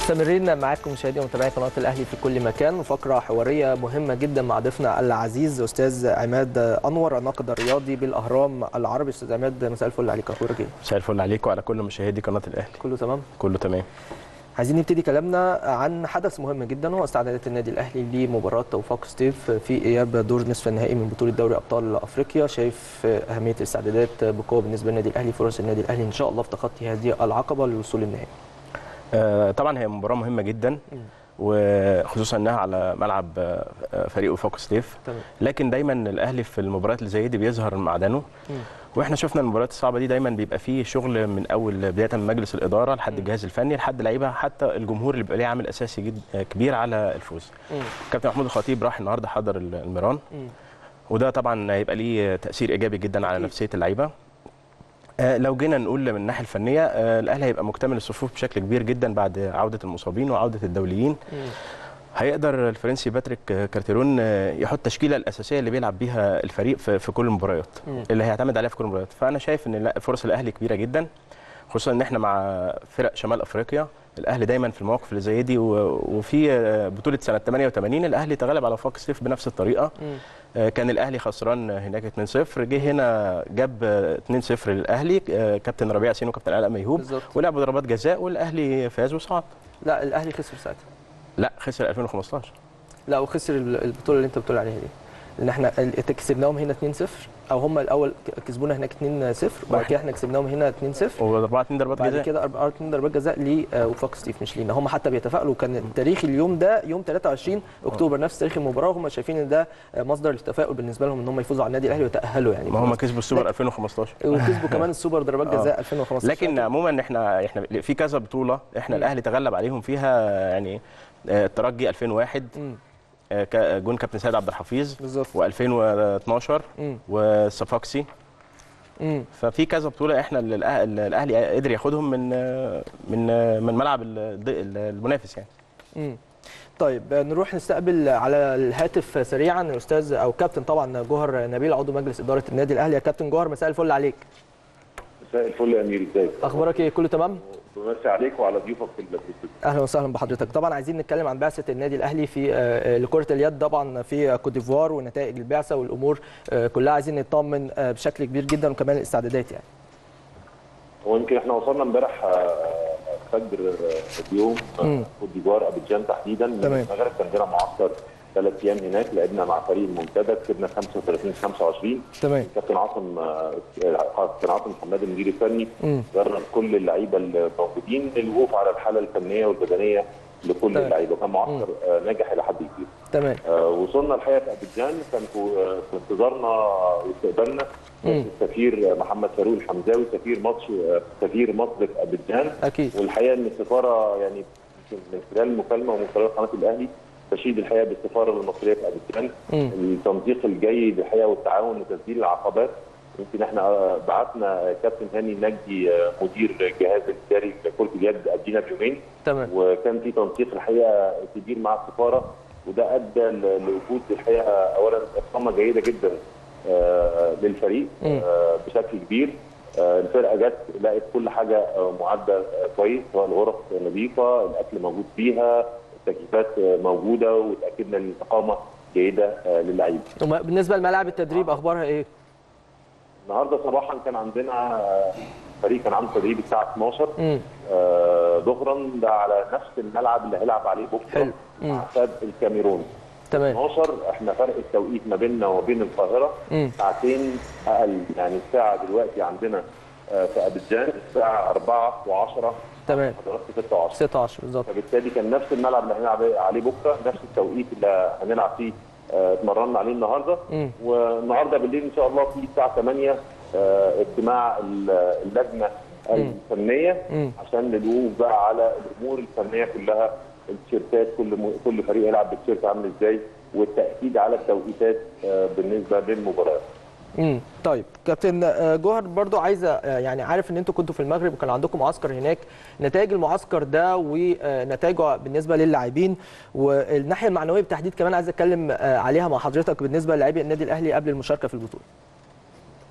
مستمرين معاكم مشاهدي ومتابعي قناه الاهلي في كل مكان وفقره حواريه مهمه جدا مع ضيفنا العزيز استاذ عماد انور الناقد الرياضي بالاهرام العربي استاذ عماد مساء الفل عليك اخبارك ايه؟ مساء الفل عليكم وعلى كل مشاهدي قناه الاهلي كله تمام؟ كله تمام عايزين نبتدي كلامنا عن حدث مهم جدا هو استعدادات النادي الاهلي لمباراه توفاق ستيف في اياب دور نصف النهائي من بطوله دوري ابطال افريقيا شايف اهميه الاستعدادات بقوه بالنسبه للنادي الاهلي فرص النادي الاهلي ان شاء الله في تخطي هذه العقبه للوصول للنهائي آه طبعا هي مباراه مهمه جدا وخصوصا انها على ملعب آه، فريق وفاق ستيف تمام لكن دايما الاهلي في المباريات اللي زي دي بيظهر معدنه مم. واحنا شفنا المباريات الصعبه دي دايما بيبقى فيه شغل من اول بدايه من مجلس الاداره لحد الجهاز الفني لحد لعيبه حتى الجمهور اللي بيبقى ليه عامل اساسي جد كبير على الفوز مم. كابتن محمود الخطيب راح النهارده حضر الميران مم. وده طبعا هيبقى ليه تاثير ايجابي جدا على أكيد. نفسيه اللعيبه آه، لو جينا نقول من الناحيه الفنيه آه، الاهلي هيبقى مكتمل الصفوف بشكل كبير جدا بعد عوده المصابين وعوده الدوليين مم. هيقدر الفرنسي باتريك كارتيرون آه، يحط التشكيله الاساسيه اللي بيلعب بيها الفريق في في كل المباريات مم. اللي هيعتمد عليها في كل المباريات فانا شايف ان لا، فرص الاهلي كبيره جدا خصوصا ان احنا مع فرق شمال افريقيا الاهلي دايما في المواقف اللي زي دي و- وفي آه، بطوله سنه 88 الاهلي تغلب على وفاق سيف بنفس الطريقه مم. آه، كان الاهلي خسران هناك 2-0 جه هنا جاب آه، 2-0 للاهلي آه، كابتن ربيع ياسين وكابتن علاء ميهوب بالظبط ولعبوا ضربات جزاء والاهلي فاز وصعد لا الاهلي خسر ساعتها لا خسر 2015 لا وخسر ال- البطوله اللي انت بتقول عليها دي لان احنا ال- كسبناهم هنا 2-0 او هم الاول ك- كسبونا هناك 2-0 وبعد واحد. كده احنا كسبناهم هنا 2-0 و4 2 ضربات بعد جزاء كده 4 2 ضربات جزاء لوفاق ستيف مش لينا هم حتى بيتفائلوا كان تاريخ اليوم ده يوم 23 اكتوبر نفس تاريخ المباراه وهم شايفين ان ده مصدر للتفاؤل بالنسبه لهم ان هم يفوزوا على النادي الاهلي ويتاهلوا يعني ما هم كسبوا السوبر 2015 وكسبوا كمان السوبر ضربات آه. جزاء 2015 لكن عموما احنا احنا في كذا بطوله احنا الاهلي تغلب عليهم فيها يعني آه، الترجي 2001 مم. آه، كا- جون كابتن سيد عبد الحفيظ بالظبط و2012 مم. والصفاقسي مم. ففي كذا بطوله احنا اللي الأه- اللي الاهلي قدر ياخدهم من آه، من آه، من ملعب ال- ال- المنافس يعني مم. طيب نروح نستقبل على الهاتف سريعا الاستاذ او كابتن طبعا جوهر نبيل عضو مجلس اداره النادي الاهلي يا كابتن جوهر مساء الفل عليك مساء الفل يا امير ازيك؟ اخبارك ايه كله تمام بمسي عليك وعلى ضيوفك في الاستوديو اهلا وسهلا بحضرتك طبعا عايزين نتكلم عن بعثه النادي الاهلي في آه، لكره اليد طبعا في كوت ديفوار ونتائج البعثه والامور آه، كلها عايزين نطمن آه، بشكل كبير جدا وكمان الاستعدادات يعني هو يمكن احنا وصلنا امبارح آه، فجر آه، اليوم آه، مم. كوت ديفوار ابيجان تحديدا من تمام. المغرب كان عندنا معسكر ثلاث ايام هناك لعبنا مع فريق المنتدى كسبنا 35 25 تمام كابتن عاصم آه، كابتن عاصم محمد المدير الفني مم. درب كل اللعيبه الموجودين للوقوف على الحاله الفنيه والبدنيه لكل تمام. اللعيبه كان معسكر آه، ناجح الى حد كبير تمام آه، وصلنا الحقيقه في ابيجان كان في آه، في انتظارنا واستقبالنا مم. السفير محمد فاروق الحمزاوي سفير مصر آه، سفير مصر في ابيجان اكيد والحقيقه ان السفاره يعني من خلال المكالمه ومن خلال قناه الاهلي تشيد الحقيقه بالسفاره المصريه في ابيجان مم. التنسيق الجيد الحقيقه والتعاون وتسجيل العقبات يمكن احنا آه، بعتنا كابتن هاني نجدي آه، مدير الجهاز الاداري لكره اليد قبلنا بيومين تمام وكان في تنسيق الحقيقه كبير مع السفاره وده ادى ل- لوجود الحقيقه اولا اقامه جيده جدا آه، للفريق مم. آه، بشكل كبير آه، الفرقه جت لقت كل حاجه آه، معده آه، كويس سواء الغرف نظيفه الاكل موجود فيها التكييفات آه، موجوده وتاكدنا ان الاقامه جيده آه، للعيبه وما- بالنسبه لملاعب التدريب اخبارها ايه النهارده صباحا كان عندنا آه، فريق كان عنده تدريب الساعه 12 مم. آه، ظهرا ده على نفس الملعب اللي هيلعب عليه بكره حلو. مم. مع استاد الكاميرون تمام 12 احنا فرق التوقيت ما بيننا وبين القاهره مم. ساعتين اقل يعني الساعه دلوقتي عندنا آه، في ابيجان الساعه 4 و10 تمام حضرتك 6 و10 16 بالظبط فبالتالي كان نفس الملعب اللي هنلعب عليه بكره نفس التوقيت اللي هنلعب فيه آه، اتمرنا عليه النهارده مم. والنهارده بالليل ان شاء الله في الساعه 8 آه، اجتماع ال- اللجنه الفنيه مم. عشان الوقوف بقى على الامور الفنيه كلها التيشيرتات كل م... كل فريق يلعب بالتيشيرت عامل ازاي والتاكيد على التوقيتات آه، بالنسبه للمباريات امم طيب كابتن آه، جوهر برضو عايزه آه، يعني عارف ان انتوا كنتوا في المغرب وكان عندكم معسكر هناك نتائج المعسكر ده ونتائجه بالنسبه للاعبين والناحيه المعنويه بالتحديد كمان عايز اتكلم آه، عليها مع حضرتك بالنسبه للاعبي النادي الاهلي قبل المشاركه في البطوله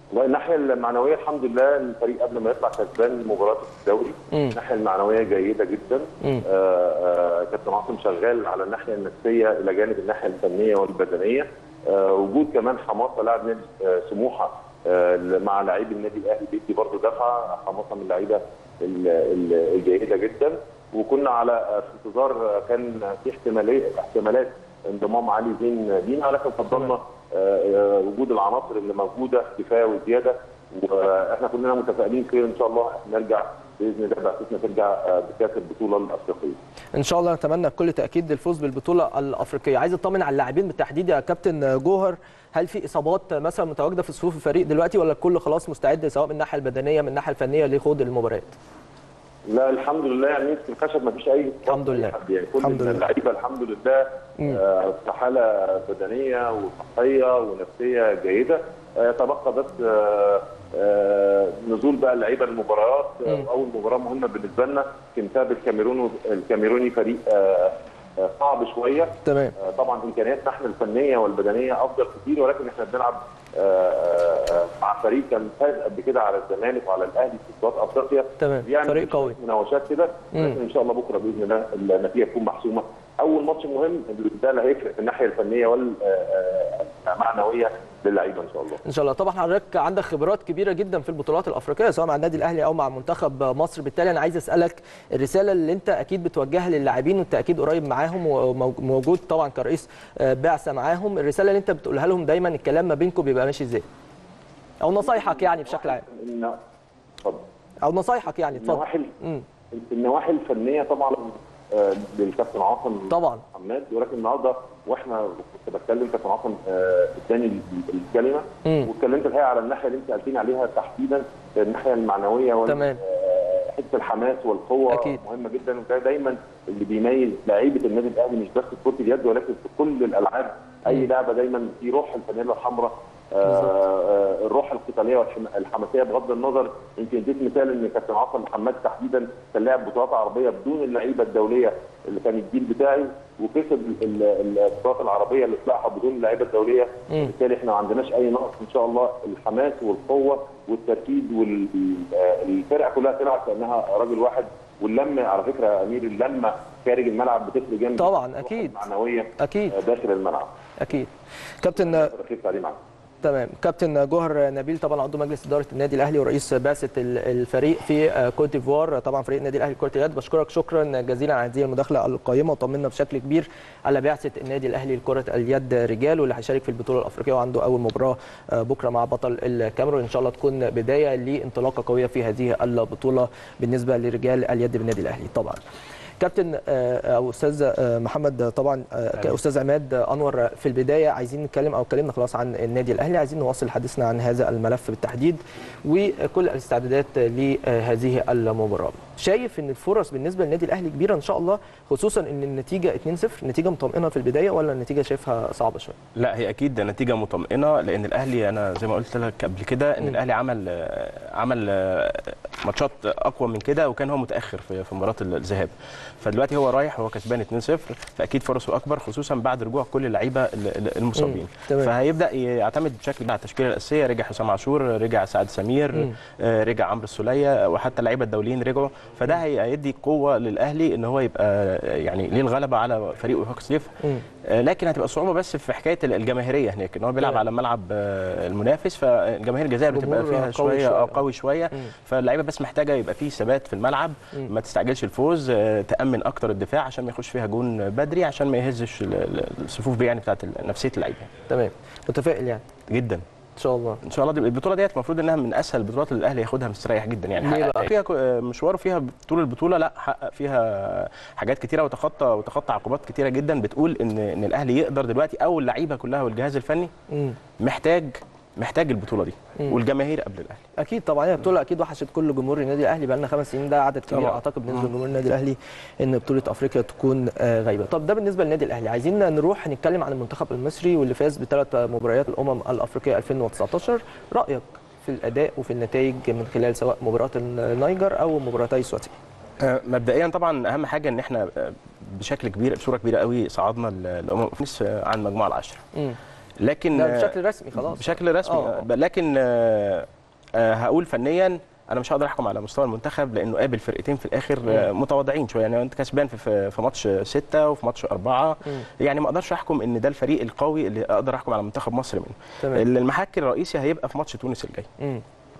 والله الناحيه المعنويه الحمد لله الفريق قبل ما يطلع كسبان مباراه الدوري مم. الناحيه المعنويه جيده جدا مم. آه، آه، كابتن عاصم شغال على الناحيه النفسيه الى جانب الناحيه الفنيه والبدنيه آه، وجود كمان حماسه لاعب نادي آه، سموحه آه، مع لاعبي النادي الاهلي بيدي برضه دفعه حماسه من اللعيبه ال- ال- الجيده جدا وكنا على آه، في انتظار آه، كان في احتماليه احتمالات انضمام علي زين لينا ولكن فضلنا آه، آه، وجود العناصر اللي موجوده كفايه وزياده واحنا كلنا متفائلين خير ان شاء الله نرجع باذن الله بعثتنا ترجع آه، بكاس البطوله الافريقيه. ان شاء الله نتمنى بكل تاكيد الفوز بالبطوله الافريقيه عايز اطمن على اللاعبين بالتحديد يا كابتن جوهر هل في اصابات مثلا متواجده في صفوف الفريق دلوقتي ولا الكل خلاص مستعد سواء من الناحيه البدنيه من الناحيه الفنيه لخوض المباريات لا الحمد لله يعني يمكن الخشب ما فيش اي الحمد لله. حد يعني كل الحمد لله. اللعيبه الحمد لله مم. آه، في حاله بدنيه وصحيه ونفسيه جيده آه، تبقى بس آه، آه، نزول بقى اللعيبه المباريات آه، مم. اول مباراه مهمه بالنسبه لنا كنتاب الكاميرون الكاميروني فريق آه، آه، صعب شويه تمام آه، طبعا امكانياتنا احنا الفنيه والبدنيه افضل كتير ولكن احنا بنلعب آه، آه، آه، مع فريق كان فاز قبل كده على الزمالك وعلى الاهلي في بطولات افريقيا تمام يعني فريق في قوي مناوشات كده مم. لكن ان شاء الله بكره باذن الله النتيجه تكون محسومه اول ماتش مهم ده اللي هيفرق في الناحيه الفنيه والمعنويه للعيبه ان شاء الله ان شاء الله طبعا حضرتك عندك خبرات كبيره جدا في البطولات الافريقيه سواء مع النادي الاهلي او مع منتخب مصر بالتالي انا عايز اسالك الرساله اللي انت اكيد بتوجهها للاعبين وانت اكيد قريب معاهم وموجود طبعا كرئيس آه، بعثه معاهم الرساله اللي انت بتقولها لهم دايما الكلام ما بينكم بيبقى ماشي ازاي او نصايحك يعني بشكل عام إن- اتفضل او نصايحك يعني اتفضل النواحي مم. النواحي الفنيه طبعا آه، للكابتن عاصم طبعا محمد ولكن النهارده واحنا كنت بتكلم كابتن عاصم آه، اداني ال- الكلمه مم. واتكلمت الحقيقه على الناحيه اللي انت سالتني عليها تحديدا الناحيه المعنويه وال- تمام. آه، حته الحماس والقوه أكيد. مهمه جدا وده دايما اللي بيميز لعيبه النادي الاهلي مش بس في كره اليد ولكن في كل الالعاب اي مم. لعبه دايما في روح الفانيلا الحمراء آه، بالظبط. آه، الروح القتاليه والحماسيه بغض النظر يمكن اديت مثال ان كابتن عاصم محمد تحديدا كان لاعب بطولات عربيه بدون اللعيبه الدوليه اللي كان الجيل بتاعي وكسب ال- ال- البطولات العربيه اللي طلعها بدون اللعيبه الدوليه مم. بالتالي احنا ما عندناش اي نقص ان شاء الله الحماس والقوه والتركيز والفرقه كلها تلعب كانها راجل واحد واللمه على فكره يا امير اللمه خارج الملعب بتفرق جامد طبعاً، الروح أكيد. المعنويه اكيد داخل الملعب اكيد كابتن ركزت عليه معاك تمام كابتن جوهر نبيل طبعا عضو مجلس اداره النادي الاهلي ورئيس بعثه ال- الفريق في كوت ديفوار طبعا فريق النادي الاهلي كره اليد بشكرك شكرا جزيلا على هذه المداخله القيمه وطمنا بشكل كبير على بعثه النادي الاهلي لكره اليد رجال واللي هيشارك في البطوله الافريقيه وعنده اول مباراه آه، بكره مع بطل الكاميرون ان شاء الله تكون بدايه لانطلاقه قويه في هذه البطوله بالنسبه لرجال اليد بالنادي الاهلي طبعا كابتن آه، او استاذ آه، محمد طبعا آه، كاستاذ عماد انور في البدايه عايزين نتكلم او اتكلمنا خلاص عن النادي الاهلي عايزين نواصل حديثنا عن هذا الملف بالتحديد وكل الاستعدادات لهذه المباراه شايف ان الفرص بالنسبه للنادي الاهلي كبيره ان شاء الله خصوصا ان النتيجه 2-0 نتيجه مطمئنه في البدايه ولا النتيجه شايفها صعبه شويه لا هي اكيد نتيجه مطمئنه لان الاهلي انا زي ما قلت لك قبل كده ان مم. الاهلي عمل آه، عمل آه، ماتشات اقوى من كده وكان هو متاخر في في مباراه الذهاب فدلوقتي هو رايح هو كسبان 2-0 فاكيد فرصه اكبر خصوصا بعد رجوع كل اللعيبه ال- ال- المصابين مم. تمام. فهيبدا يعتمد بشكل كبير على التشكيله الاساسيه رجع حسام عاشور رجع سعد سمير مم. آه، رجع عمرو السوليه وحتى اللعيبه الدوليين رجعوا فده هي- هيدي قوه للاهلي ان هو يبقى آه، يعني ليه الغلبه على فريق وفاق سيف مم. آه، لكن هتبقى الصعوبه بس في حكايه الجماهيريه هناك ان هو بيلعب تمام. على ملعب آه، المنافس فالجماهير الجزائر بتبقى جمهور فيها قوي شويه شوية. آه، قوي شويه مم. فاللعيبه بس محتاجه يبقى فيه ثبات في الملعب مم. ما تستعجلش الفوز آه، تامن اكتر الدفاع عشان ما يخش فيها جون بدري عشان ما يهزش ال- ال- الصفوف دي يعني بتاعت ال- نفسيه اللعيبه تمام متفائل يعني جدا ان شاء الله ان شاء الله دي البطوله ديت المفروض انها من اسهل البطولات اللي الاهلي ياخدها مستريح جدا يعني ليه حقق بقى؟ فيها كو- آه، مشواره فيها طول البطوله لا حقق فيها حاجات كتيره وتخطى وتخطى عقوبات كتيره جدا بتقول ان ان الاهلي يقدر دلوقتي او اللعيبه كلها والجهاز الفني مم. محتاج محتاج البطوله دي مم. والجماهير قبل الاهلي اكيد طبعا هي بطوله اكيد وحشت كل جمهور النادي الاهلي بقى لنا خمس سنين ده عدد كبير طبعاً. اعتقد بالنسبه لجمهور النادي الاهلي ان بطوله افريقيا تكون آه، غايبه طب ده بالنسبه للنادي الاهلي عايزين نروح نتكلم عن المنتخب المصري واللي فاز بثلاث مباريات الامم الافريقيه 2019 رايك في الاداء وفي النتائج من خلال سواء مباراه النيجر او مباراتي سواتي آه، مبدئيا طبعا اهم حاجه ان احنا آه، بشكل كبير بصوره كبيره قوي صعدنا ال- الامم الافريقيه عن المجموعه العشره امم لكن ده بشكل رسمي خلاص بشكل رسمي آه. آه. لكن آه، آه، هقول فنيا انا مش هقدر احكم على مستوى المنتخب لانه قابل فرقتين في الاخر آه، متواضعين شويه يعني انت كسبان في- في في ماتش ستة وفي ماتش أربعة مم. يعني ما اقدرش احكم ان ده الفريق القوي اللي اقدر احكم على منتخب مصر منه تمام المحك الرئيسي هيبقى في ماتش تونس الجاي مم.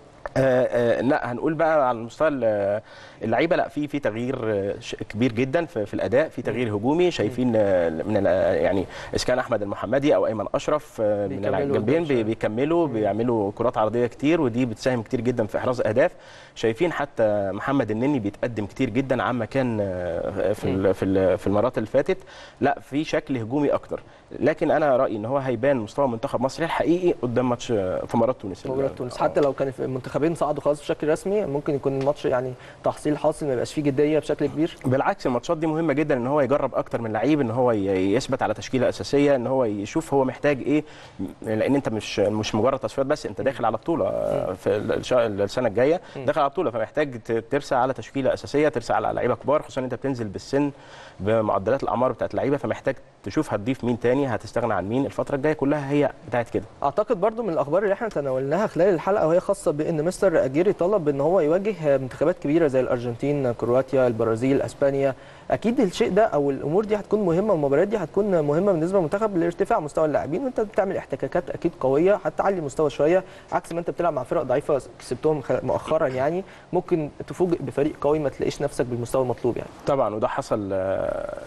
آه، آه، لا هنقول بقى على مستوى ال- اللعيبه لا في في تغيير آه، ش- كبير جدا في, في الاداء في تغيير هجومي شايفين آه، من ال- يعني اذا كان احمد المحمدي او ايمن اشرف آه، من بيكملوا الجنبين قدام شوية. بي- بيكملوا بيعملوا كرات عرضيه كتير ودي بتساهم كتير جدا في احراز اهداف شايفين حتى محمد النني بيتقدم كتير جدا عما كان آه، في ال- في ال- في المرات اللي فاتت لا في شكل هجومي اكتر لكن انا رايي ان هو هيبان مستوى منتخب مصر الحقيقي قدام ماتش آه، في مباراه تونس مباراة تونس حتى لو كان المنتخبين صعدوا خلاص بشكل رسمي ممكن يكون الماتش يعني تحصيل حاصل ما يبقاش فيه جديه بشكل كبير بالعكس الماتشات دي مهمه جدا ان هو يجرب اكتر من لعيب ان هو ي- يثبت على تشكيله اساسيه ان هو يشوف هو محتاج ايه لان انت مش مش مجرد تصفيات بس انت داخل على بطوله في الش- السنه الجايه داخل على بطوله فمحتاج ت- ترسى على تشكيله اساسيه ترسى على لعيبه كبار خصوصا انت بتنزل بالسن بمعدلات الاعمار بتاعت اللعيبه فمحتاج تشوف هتضيف مين تاني هتستغنى عن مين الفتره الجايه كلها هي بتاعت كده اعتقد برضو من الاخبار اللي احنا تناولناها خلال الحلقه وهي خاصه بان مستر اجيري طلب ان هو يواجه منتخبات كبيره زي الارجنتين كرواتيا البرازيل اسبانيا اكيد الشيء ده او الامور دي هتكون مهمه والمباريات دي هتكون مهمه بالنسبه للمنتخب لارتفاع مستوى اللاعبين وانت بتعمل احتكاكات اكيد قويه هتعلي المستوى شويه عكس ما انت بتلعب مع فرق ضعيفه كسبتهم خ- مؤخرا يعني ممكن تفوجئ بفريق قوي ما تلاقيش نفسك بالمستوى المطلوب يعني طبعا وده حصل آه،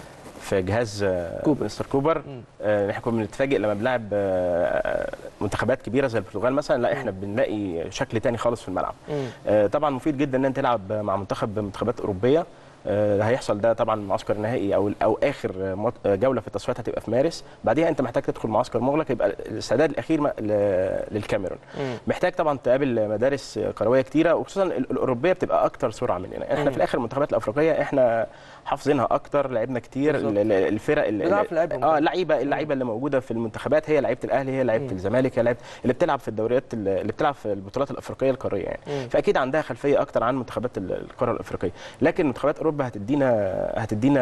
في جهاز آه، كوبر. مستر كوبر آه، احنا كنا بنتفاجئ لما بنلعب آه، منتخبات كبيره زي البرتغال مثلا لا احنا بنلاقي شكل تاني خالص في الملعب مم. آه، طبعا مفيد جدا ان انت تلعب مع منتخب منتخبات اوروبيه آه، هيحصل ده طبعا معسكر نهائي او او اخر مط- جوله في التصفيات هتبقى في مارس بعديها انت محتاج تدخل معسكر مغلق يبقى الاستعداد الاخير م- ل- للكاميرون مم. محتاج طبعا تقابل مدارس كرويه كتيره وخصوصا ال- الاوروبيه بتبقى اكتر سرعه مننا احنا مم. في الاخر المنتخبات الافريقيه احنا حافظينها اكتر لعبنا كتير بالظبط. ال- ال- الفرق ال- بنعرف نلعبهم. اه لعيبه اللعيبه اللي موجوده في المنتخبات هي لعيبه الاهلي هي لعيبه الزمالك هي لعيبه اللي بتلعب في الدوريات ال- اللي بتلعب في البطولات الافريقيه القاريه يعني مم. فاكيد عندها خلفيه اكتر عن منتخبات ال- القاره الافريقيه لكن منتخبات اوروبا هتدينا هتدينا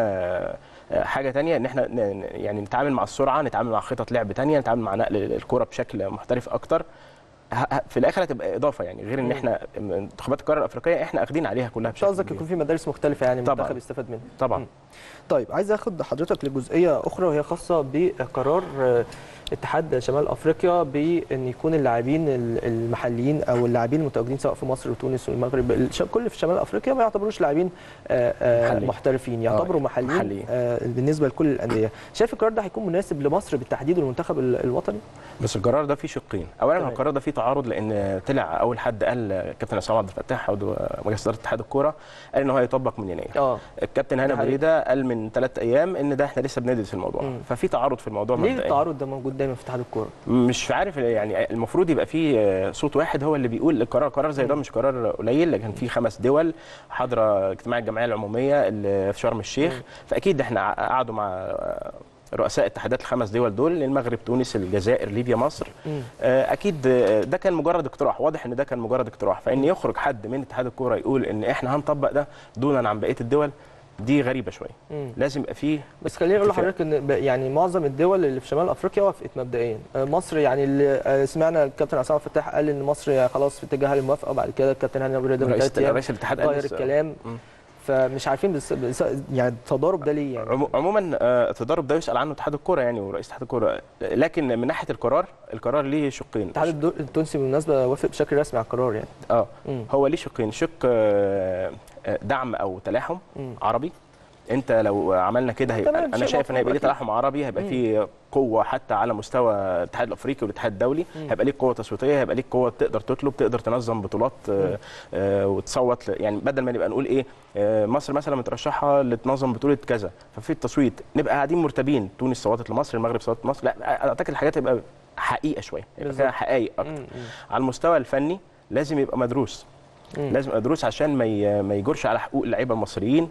آه، حاجه تانية ان احنا ن- ن- يعني نتعامل مع السرعه نتعامل مع خطط لعب تانية نتعامل مع نقل الكره بشكل محترف اكتر ه- ه- في الاخر هتبقى اضافه يعني غير ان مم. احنا منتخبات القاره الافريقيه احنا اخدين عليها كلها مش بشكل قصدك كبير. يكون في مدارس مختلفه يعني طبعاً. المنتخب يستفاد منها طبعا مم. طيب عايز اخد حضرتك لجزئيه اخرى وهي خاصه بقرار آه، اتحاد شمال افريقيا بان يكون اللاعبين ال- المحليين او اللاعبين المتواجدين سواء في مصر وتونس والمغرب الش- كل في شمال افريقيا ما يعتبروش لاعبين آه، آه، محليين. محترفين يعتبروا آه، محليين, محليين. آه، بالنسبه لكل الانديه شايف القرار ده هيكون مناسب لمصر بالتحديد والمنتخب ال- الوطني بس القرار ده فيه شقين اولا تمام. القرار ده فيه تعارض لان طلع اول حد قال كابتن عصام عبد الفتاح عضو مجلس اداره اتحاد الكوره قال ان هو هيطبق من يناير اه الكابتن ده هاني حقيقي. بريده قال من ثلاث ايام ان ده احنا لسه بندرس الموضوع مم. ففي تعارض في الموضوع ليه مبدئيا التعارض ده موجود دايما في اتحاد الكوره مش عارف يعني المفروض يبقى فيه صوت واحد هو اللي بيقول القرار قرار زي ده مش قرار قليل لكن في خمس دول حاضره اجتماع الجمعيه العموميه اللي في شرم الشيخ فاكيد احنا قعدوا مع رؤساء اتحادات الخمس دول دول المغرب تونس الجزائر ليبيا مصر مم. آه، اكيد آه، ده كان مجرد اقتراح واضح ان ده كان مجرد اقتراح فان يخرج حد من اتحاد الكوره يقول ان احنا هنطبق ده دونا عن بقيه الدول دي غريبه شويه مم. لازم يبقى فيه بس خليني اقول اتفاق. لحضرتك ان ب- يعني معظم الدول اللي في شمال افريقيا وافقت مبدئيا آه، مصر يعني اللي آه، سمعنا الكابتن عصام فتاح قال ان مصر خلاص في اتجاه الموافقه بعد كده الكابتن هاني ابو ريده من رئيس ثلاث ايام رئيس الاتحاد قال غير لسه- الكلام مم. فمش عارفين بس, بس يعني التضارب ده ليه يعني عمو- عموما آه، التضارب ده يسال عنه اتحاد الكوره يعني ورئيس اتحاد الكوره لكن من ناحيه القرار القرار ليه شقين الاتحاد الدو- التونسي بالمناسبه وافق بشكل رسمي على القرار يعني اه مم. هو ليه شقين شق آه، آه، دعم او تلاحم مم. عربي انت لو عملنا كده هيبقى تمام، انا شيء شايف ان هيبقى ليه مفروض تلاحم عربي هيبقى مم. فيه قوه حتى على مستوى الاتحاد الافريقي والاتحاد الدولي مم. هيبقى ليك قوه تصويتيه هيبقى ليك قوه تقدر تطلب تقدر تنظم بطولات آه، آه، وتصوت ل- يعني بدل ما نبقى نقول ايه آه، مصر مثلا مترشحه لتنظم بطوله كذا ففي التصويت نبقى قاعدين مرتبين تونس صوتت لمصر المغرب صوتت لمصر لا اعتقد الحاجات تبقى حقيقه شويه يبقى فيها بالظبط. حقائق اكتر مم. مم. على المستوى الفني لازم يبقى مدروس مم. لازم يبقى مدروس عشان ما ي- ما يجرش على حقوق اللعيبه المصريين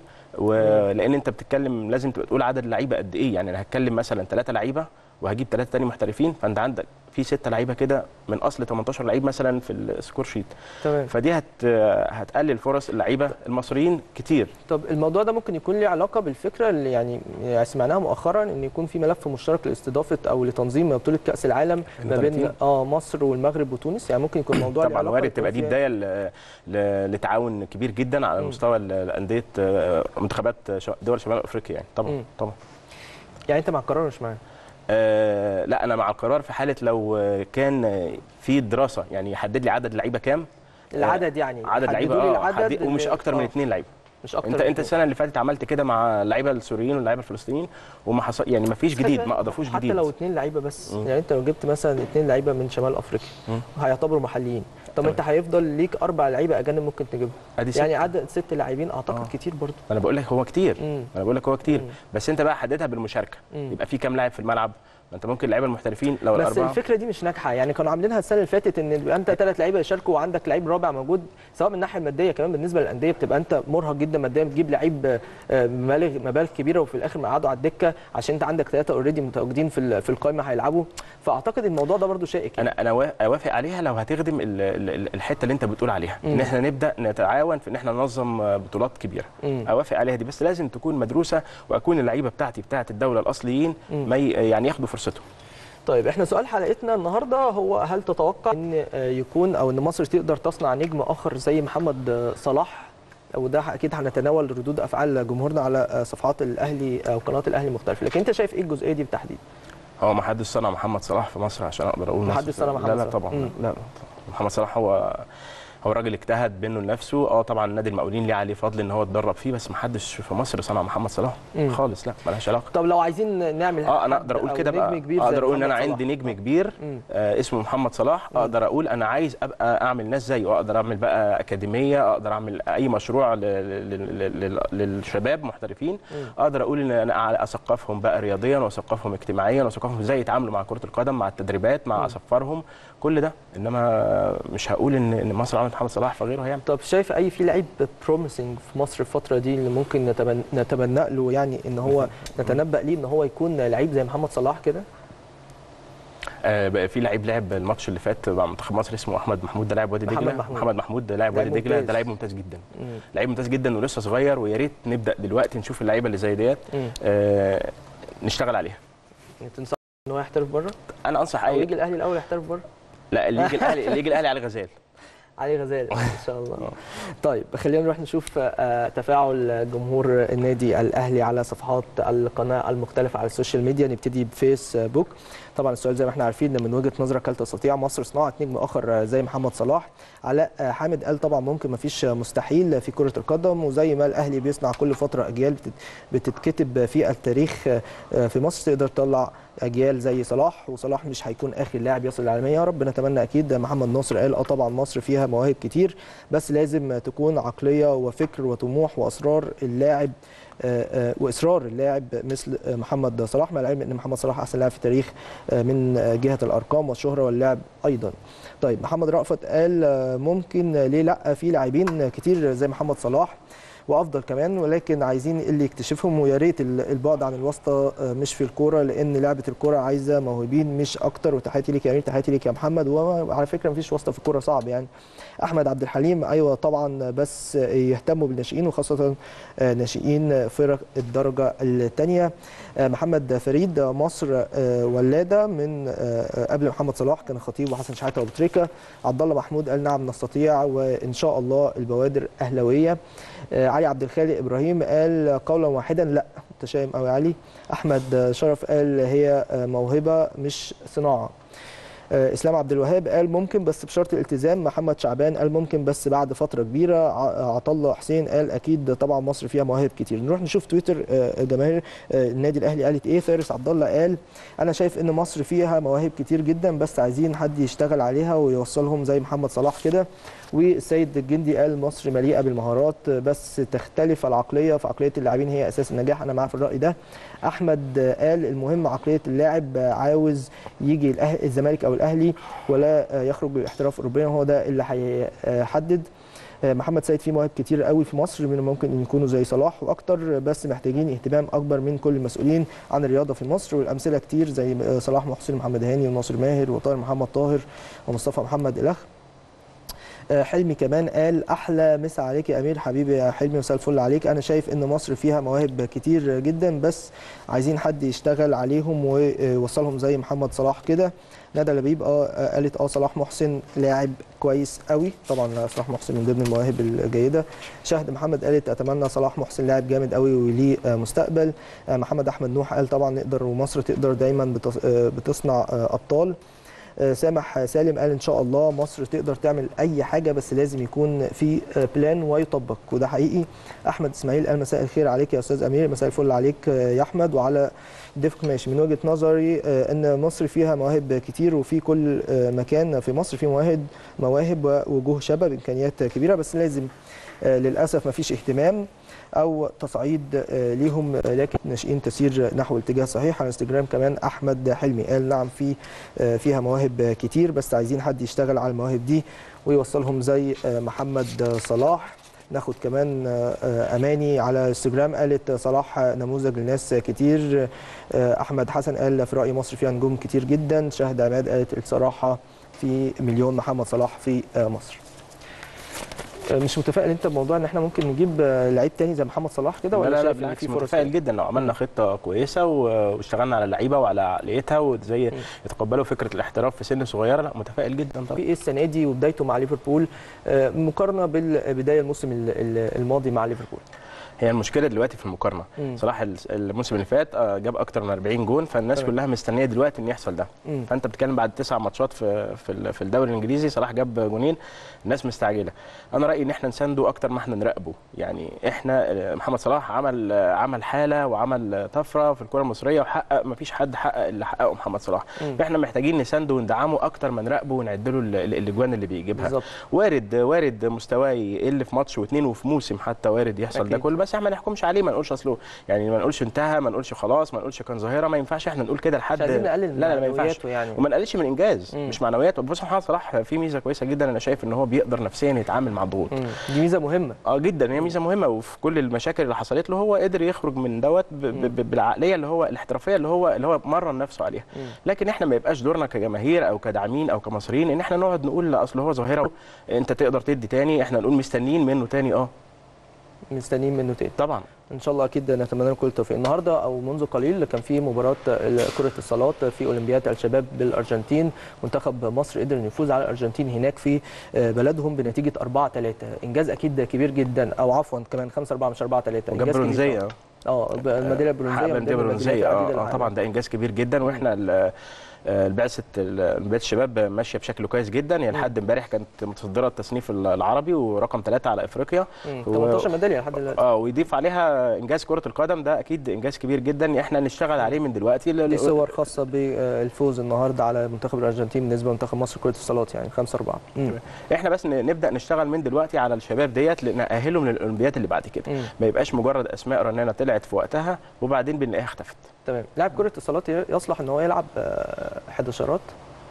ولان انت بتتكلم لازم تبقى تقول عدد اللعيبه قد ايه يعني انا هتكلم مثلا ثلاثه لعيبه وهجيب ثلاثه تاني محترفين فانت عندك في ستة لعيبه كده من اصل 18 لعيب مثلا في السكور شيت تمام فدي هت هتقلل فرص اللعيبه المصريين كتير طب الموضوع ده ممكن يكون ليه علاقه بالفكره اللي يعني يعني سمعناها مؤخرا ان يكون في ملف مشترك لاستضافه او لتنظيم بطوله كاس العالم ما بين 30. اه مصر والمغرب وتونس يعني ممكن يكون الموضوع ليه طبعا علاقة وارد يكون تبقى دي فيها- بدايه ل- ل- لتعاون كبير جدا على مم. مستوى ال- الانديه آه، منتخبات ش- دول شمال افريقيا يعني طبعا مم. طبعا يعني انت مع القرار مش معاه آه لا انا مع القرار في حاله لو آه، كان آه، في دراسه يعني يحدد لي عدد لعيبه كام العدد يعني عدد حددوا لعيبه لي اه العدد حدد- ومش اللي- اكتر من آه، اثنين لعيبه مش اكتر انت من انت اتنين. السنه اللي فاتت عملت كده مع اللعيبه السوريين واللعيبه الفلسطينيين وما حصل يعني ما فيش خلي جديد بالك، ما اضافوش حتى جديد لو اثنين لعيبه بس مم. يعني انت لو جبت مثلا اثنين لعيبه من شمال افريقيا مم. هيعتبروا محليين طب تمام. انت هيفضل ليك اربع لعيبه اجانب ممكن تجيبهم ادي يعني ستة. عدد ست لاعبين اعتقد آه. كتير برضه انا بقول لك هو كتير مم. انا بقول لك هو كتير مم. بس انت بقى حددها بالمشاركه مم. يبقى في كام لاعب في الملعب ما انت ممكن اللعيبه المحترفين لو بس الاربعه الفكره دي مش ناجحه يعني كانوا عاملينها السنه اللي فاتت ان يبقى انت ثلاث لعيبه يشاركوا وعندك لعيب رابع موجود سواء من الناحيه الماديه كمان بالنسبه للانديه بتبقى انت مرهق جدا ماديا بتجيب لعيب آه، مبالغ مبالغ كبيره وفي الاخر مقعدوا على الدكه عشان انت عندك ثلاثه اوريدي متواجدين في ال- في القائمه هيلعبوا فاعتقد الموضوع ده برضو شائك يعني. انا انا وا- اوافق عليها لو هتخدم ال- ال- ال- الحته اللي انت بتقول عليها مم. ان احنا نبدا نتعاون في ان احنا ننظم آه، بطولات كبيره مم. اوافق عليها دي بس لازم تكون مدروسه واكون اللعيبه بتاعتي بتاعت الدوله الاصليين مم. ما ي- يعني ياخدوا فرصتهم طيب احنا سؤال حلقتنا النهارده هو هل تتوقع ان آه، يكون او ان مصر تقدر تصنع نجم اخر زي محمد آه، صلاح وده اكيد هنتناول ردود افعال جمهورنا على آه، صفحات الاهلي او قناه الاهلي المختلفه لكن انت شايف ايه الجزئيه دي بالتحديد هو ما حدش صنع محمد صلاح في مصر عشان اقدر اقول ما مصر حدش صنع محمد لا لا صلاح. طبعا مم. لا لا محمد صلاح هو هو راجل اجتهد بينه لنفسه اه طبعا نادي المقاولين ليه عليه فضل ان هو اتدرب فيه بس ما حدش في مصر صنع محمد صلاح مم. خالص لا ملهاش علاقه طب لو عايزين نعمل اه انا حد اقدر اقول أو كده نجم بقى كبير زي اقدر اقول ان انا محمد صلاح. عندي نجم كبير مم. آه اسمه محمد صلاح اقدر اقول انا عايز ابقى اعمل ناس زيه اقدر اعمل بقى اكاديميه اقدر اعمل اي مشروع ل- ل- ل- ل- للشباب محترفين مم. اقدر اقول ان انا اثقفهم بقى رياضيا واثقفهم اجتماعيا واثقفهم ازاي يتعاملوا مع كره القدم مع التدريبات مع مم. اسفارهم كل ده انما مش هقول ان ان مصر عملت محمد صلاح فغيره هيعمل طب شايف اي في لعيب بروميسنج في مصر الفتره دي اللي ممكن نتبن- نتبنى له يعني ان هو نتنبأ ليه ان هو يكون لعيب زي محمد صلاح كده آه بقى في لعيب لعب الماتش اللي فات مع منتخب مصر اسمه احمد محمود ده لاعب وادي محمد دجله محمود. محمد محمود لاعب لاعب وادي دجله ممتاز. ده لعيب ممتاز جدا مم. لعيب ممتاز جدا ولسه صغير ويا ريت نبدا دلوقتي نشوف اللعيبه اللي زي ديت مم. آه نشتغل عليها يعني تنصح ان هو يحترف بره انا انصح او اي يجي الاهلي الاول يحترف بره لا اللي يجي الاهلي اللي يجي الاهلي على غزال علي غزال ان شاء الله طيب خلينا نروح نشوف آه، تفاعل جمهور النادي الاهلي على صفحات القناه المختلفه على السوشيال ميديا نبتدي بفيسبوك طبعا السؤال زي ما احنا عارفين من وجهه نظرك هل تستطيع مصر صناعه نجم اخر زي محمد صلاح علاء حامد قال طبعا ممكن ما فيش مستحيل في كره القدم وزي ما الاهلي بيصنع كل فتره اجيال بتت- بتتكتب في التاريخ في مصر تقدر تطلع اجيال زي صلاح وصلاح مش هيكون اخر لاعب يصل للعالميه يا رب نتمنى اكيد محمد ناصر قال اه طبعا مصر فيها مواهب كتير بس لازم تكون عقليه وفكر وطموح واصرار اللاعب آه، آه، واصرار اللاعب مثل آه، محمد صلاح مع العلم ان محمد صلاح احسن لاعب في التاريخ آه، من آه، جهه الارقام والشهره واللعب ايضا طيب محمد رأفت قال آه، ممكن آه، ليه لا في لاعبين كتير زي محمد صلاح وافضل كمان ولكن عايزين اللي يكتشفهم ويا ريت ال- البعد عن الواسطه آه، مش في الكوره لان لعبه الكوره عايزه موهوبين مش اكتر وتحياتي ليك يا امير تحياتي ليك يا محمد وعلى فكره مفيش واسطه في الكوره صعب يعني احمد عبد الحليم ايوه طبعا بس يهتموا بالناشئين وخاصه آه، ناشئين فرق الدرجه الثانيه محمد فريد مصر آه، ولاده من آه، قبل محمد صلاح كان خطيب وحسن شحاته وابو تريكه عبد الله محمود قال نعم نستطيع وان شاء الله البوادر اهلاويه آه، علي عبد الخالق ابراهيم قال قولا واحدا لا متشائم قوي علي احمد شرف قال هي آه، موهبه مش صناعه آه، اسلام عبد الوهاب قال ممكن بس بشرط الالتزام محمد شعبان قال ممكن بس بعد فتره كبيره ع- عطله حسين قال اكيد طبعا مصر فيها مواهب كتير نروح نشوف تويتر آه، جماهير آه، النادي الاهلي قالت ايه فارس عبد الله قال انا شايف ان مصر فيها مواهب كتير جدا بس عايزين حد يشتغل عليها ويوصلهم زي محمد صلاح كده والسيد الجندي قال مصر مليئه بالمهارات بس تختلف العقليه فعقليه اللاعبين هي اساس النجاح انا معاه في الراي ده احمد قال المهم عقليه اللاعب عاوز يجي الأه- الزمالك او الاهلي ولا يخرج للاحتراف اوروبيا هو ده اللي هيحدد آه، محمد سيد فيه مواهب كتير قوي في مصر من ممكن ان يكونوا زي صلاح واكتر بس محتاجين اهتمام اكبر من كل المسؤولين عن الرياضه في مصر والامثله كتير زي آه، صلاح محسن محمد هاني وناصر ماهر وطاهر محمد طاهر ومصطفى محمد الاخ آه، حلمي كمان قال احلى مسا عليك يا امير حبيبي يا حلمي مساء الفل عليك انا شايف ان مصر فيها مواهب كتير جدا بس عايزين حد يشتغل عليهم ويوصلهم زي محمد صلاح كده ندى لبيب اه آه، قالت اه صلاح محسن لاعب كويس قوي طبعا صلاح محسن من ضمن المواهب الجيده شهد محمد قالت اتمنى صلاح محسن لاعب جامد قوي وليه آه، مستقبل آه، محمد احمد نوح قال طبعا نقدر ومصر تقدر دايما بتص- آه، بتصنع آه، ابطال آه، سامح سالم قال ان شاء الله مصر تقدر تعمل اي حاجه بس لازم يكون في آه، بلان ويطبق وده حقيقي احمد اسماعيل قال مساء الخير عليك يا استاذ امير مساء الفل عليك آه، يا احمد وعلى ضيفك ماشي من وجهه نظري آه، ان مصر فيها مواهب كتير وفي كل آه، مكان في مصر في مواهب مواهب ووجوه شباب امكانيات كبيره بس لازم آه، للاسف ما فيش اهتمام او تصعيد آه، ليهم آه، لكن ناشئين تسير نحو الاتجاه الصحيح على انستجرام كمان احمد حلمي قال نعم في آه، فيها مواهب كتير بس عايزين حد يشتغل على المواهب دي ويوصلهم زي آه، محمد صلاح ناخد كمان آه، آه، اماني على انستجرام قالت صلاح نموذج لناس كتير آه، احمد حسن قال في رايي مصر فيها نجوم كتير جدا شهد عماد قالت الصراحه في مليون محمد صلاح في آه، مصر آه، مش متفائل انت بموضوع ان احنا ممكن نجيب آه، لعيب تاني زي محمد صلاح كده لا ولا لا, لا شايف ان بالعكس في فرص متفائل جدا لو عملنا خطه كويسه و- واشتغلنا على اللعيبه وعلى عقليتها وازاي يتقبلوا فكره الاحتراف في سن صغيره لا متفائل جدا في طبعا ايه السنه دي وبدايته مع ليفربول آه، مقارنه بالبدايه الموسم ال- ال- الماضي مع ليفربول هي المشكله دلوقتي في المقارنه مم. صلاح ال- الموسم اللي فات آه، جاب اكتر من 40 جون فالناس تمام. كلها مستنيه دلوقتي ان يحصل ده مم. فانت بتتكلم بعد تسع ماتشات في في ال- في الدوري الانجليزي صلاح جاب جونين الناس مستعجله انا رايي ان احنا نسانده اكتر ما احنا نراقبه يعني احنا آه، محمد صلاح عمل آه، عمل حاله وعمل آه، طفره في الكره المصريه وحقق ما فيش حد حقق اللي حققه محمد صلاح مم. احنا محتاجين نسانده وندعمه اكتر ما نراقبه ونعد له ال- ال- الاجوان اللي بيجيبها بالظبط وارد وارد مستواه يقل في ماتش واثنين وفي موسم حتى وارد يحصل ده أكيد. كله بس احنا ما نحكمش عليه ما نقولش اصله يعني ما نقولش انتهى ما نقولش خلاص ما نقولش كان ظاهره ما ينفعش احنا نقول كده لحد مش عايزين نقلل لا لا ما ينفعش معنوياته يعني وما نقللش من انجاز مم. مش معنويات بص محمد صلاح في ميزه كويسه جدا انا شايف ان هو بيقدر نفسيا يتعامل مع الضغوط مم. دي ميزه مهمه اه جدا هي ميزه مهمه وفي كل المشاكل اللي حصلت له هو قدر يخرج من دوت ب- ب- ب- بالعقليه اللي هو الاحترافيه اللي هو اللي هو مرن نفسه عليها مم. لكن احنا ما يبقاش دورنا كجماهير او كداعمين او كمصريين ان احنا نقعد نقول لا اصل هو ظاهره انت تقدر تدي تاني احنا نقول مستنيين منه تاني اه مستنيين منه تاني طبعا ان شاء الله اكيد نتمنى له كل التوفيق النهارده او منذ قليل كان في مباراه كره الصالات في اولمبياد الشباب بالارجنتين منتخب مصر قدر انه يفوز على الارجنتين هناك في بلدهم بنتيجه 4 3 انجاز اكيد كبير جدا او عفوا كمان 5 4 مش 4 3 وجاب برونزيه اه الميداليه البرونزيه حقق من ميداليه ضمن برونزيه الميداليات اه العديدة آه، طبعا ده انجاز كبير جدا واحنا ال- آه، البعثه ال- بعثه الشباب ماشيه بشكل كويس جدا يعني لحد امبارح كانت متصدره التصنيف العربي ورقم ثلاثه على افريقيا مم. و- 18 ميداليه لحد دلوقتي اه ويضيف عليها انجاز كره القدم ده اكيد انجاز كبير جدا احنا نشتغل عليه من دلوقتي دي ل- صور خاصه بالفوز النهارده على منتخب الارجنتين بالنسبه لمنتخب مصر كره الصالات يعني 5 4 احنا بس ن- نبدا نشتغل من دلوقتي على الشباب ديت نأهلهم للاولمبياد اللي بعد كده مم. ما يبقاش مجرد اسماء رنانه طلعت في وقتها وبعدين بنلاقيها اختفت تمام لاعب كره الصالات يصلح ان هو يلعب آه، 11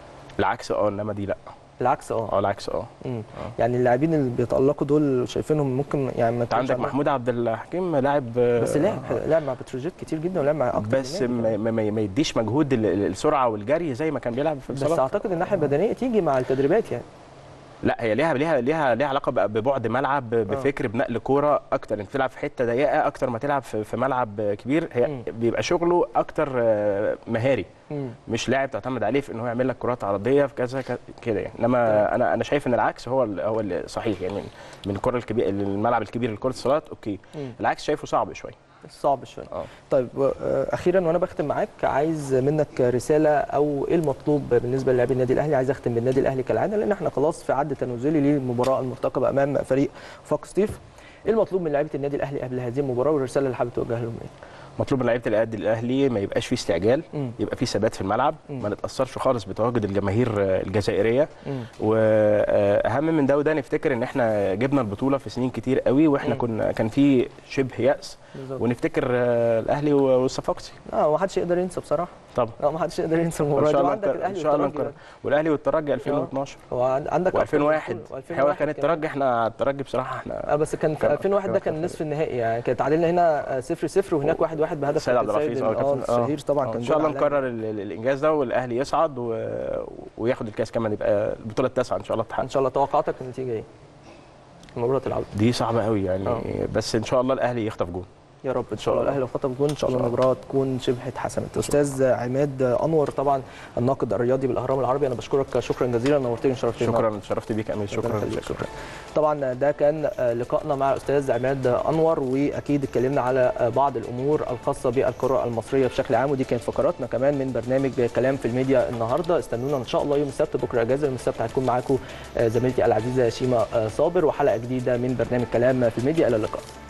العكس اه انما دي لا العكس اه اه العكس اه مم. يعني اللاعبين اللي بيتالقوا دول شايفينهم ممكن يعني ما انت تكونش عندك عندهم- محمود عبد الحكيم لاعب آه، بس لعب لعب مع بتروجيت كتير جدا ولعب مع اكتر بس من نادي ما, ما, ما يديش مجهود ال- ال- السرعه والجري زي ما كان بيلعب في بس الصالات اعتقد الناحيه البدنيه تيجي مع التدريبات يعني لا هي ليها ليها ليها ليها علاقه بقى ببعد ملعب بفكر بنقل كوره اكتر انت تلعب في حته ضيقه اكتر ما تلعب في في ملعب كبير هي مم. بيبقى شغله اكتر آه، مهاري مم. مش لاعب تعتمد عليه في ان هو يعمل لك كرات عرضيه في كذا ك- كده يعني انما انا انا شايف ان العكس هو ال- هو اللي صحيح يعني من الكره الكبير الملعب الكبير لكره الصالات اوكي مم. العكس شايفه صعب شويه صعب شويه اه طيب و- آه، اخيرا وانا بختم معاك عايز منك رساله او ايه المطلوب بالنسبه للاعبي النادي الاهلي عايز اختم بالنادي الاهلي كالعاده لان احنا خلاص في عد تنازلي للمباراه المرتقبه امام فريق فوكس ستيف ايه المطلوب من لعيبه النادي الاهلي قبل هذه المباراه والرساله اللي حابب توجهها لهم ايه مطلوب من لعيبه النادي الاهلي ما يبقاش فيه استعجال مم. يبقى فيه ثبات في الملعب مم. ما نتاثرش خالص بتواجد الجماهير آه، الجزائريه مم. واهم من ده وده نفتكر ان احنا جبنا البطوله في سنين كتير قوي واحنا مم. كنا كان في شبه يأس بالظبط. ونفتكر آه، الاهلي والصفاقسي اه ما حدش يقدر ينسى بصراحه طبعا لا ما حدش يقدر ينسى ان المباراه دي شاء الله وعندك نكرر- الاهلي ان شاء الله والترجي. نكرر والاهلي والترجي 2012 هو عن- عندك أكتر من و2001 بطولة. هو كان كمان. الترجي احنا الترجي بصراحه احنا اه بس كان في كان- 2001 ده كان- كان نصف النهائي يعني كانت تعادلنا هنا 0 0 وهناك 1 1 بهدف سيد عبد كابتن الحفيظ سيد اه اه كابتن- الشهير طبعا آه، كان ان شاء الله جول عالمي. نكرر ال- ال- الانجاز ده والاهلي يصعد و... وياخد الكاس كمان يبقى البطوله التاسعه ان شاء الله تحقق ان شاء الله توقعاتك النتيجه ايه؟ مباراه العوده دي صعبه قوي يعني آه. بس ان شاء الله الاهلي يخطف جون يا رب ان شاء الله الاهلي لو خطف جون ان شاء الله إن شاء المباراه تكون شبه اتحسمت استاذ عماد انور طبعا الناقد الرياضي بالاهرام العربي انا بشكرك شكرا جزيلا نورتني وشرفتني شكرا اتشرفت بيك يا امير ربنا شكرا يخليك، شكرا طبعا ده كان لقائنا مع الاستاذ عماد انور واكيد اتكلمنا على بعض الامور الخاصه بالكره المصريه بشكل عام ودي كانت فقراتنا كمان من برنامج كلام في الميديا النهارده استنونا ان شاء الله يوم السبت بكره اجازه يوم السبت هتكون معاكم زميلتي العزيزه شيماء صابر وحلقه جديده من برنامج كلام في الميديا الى اللقاء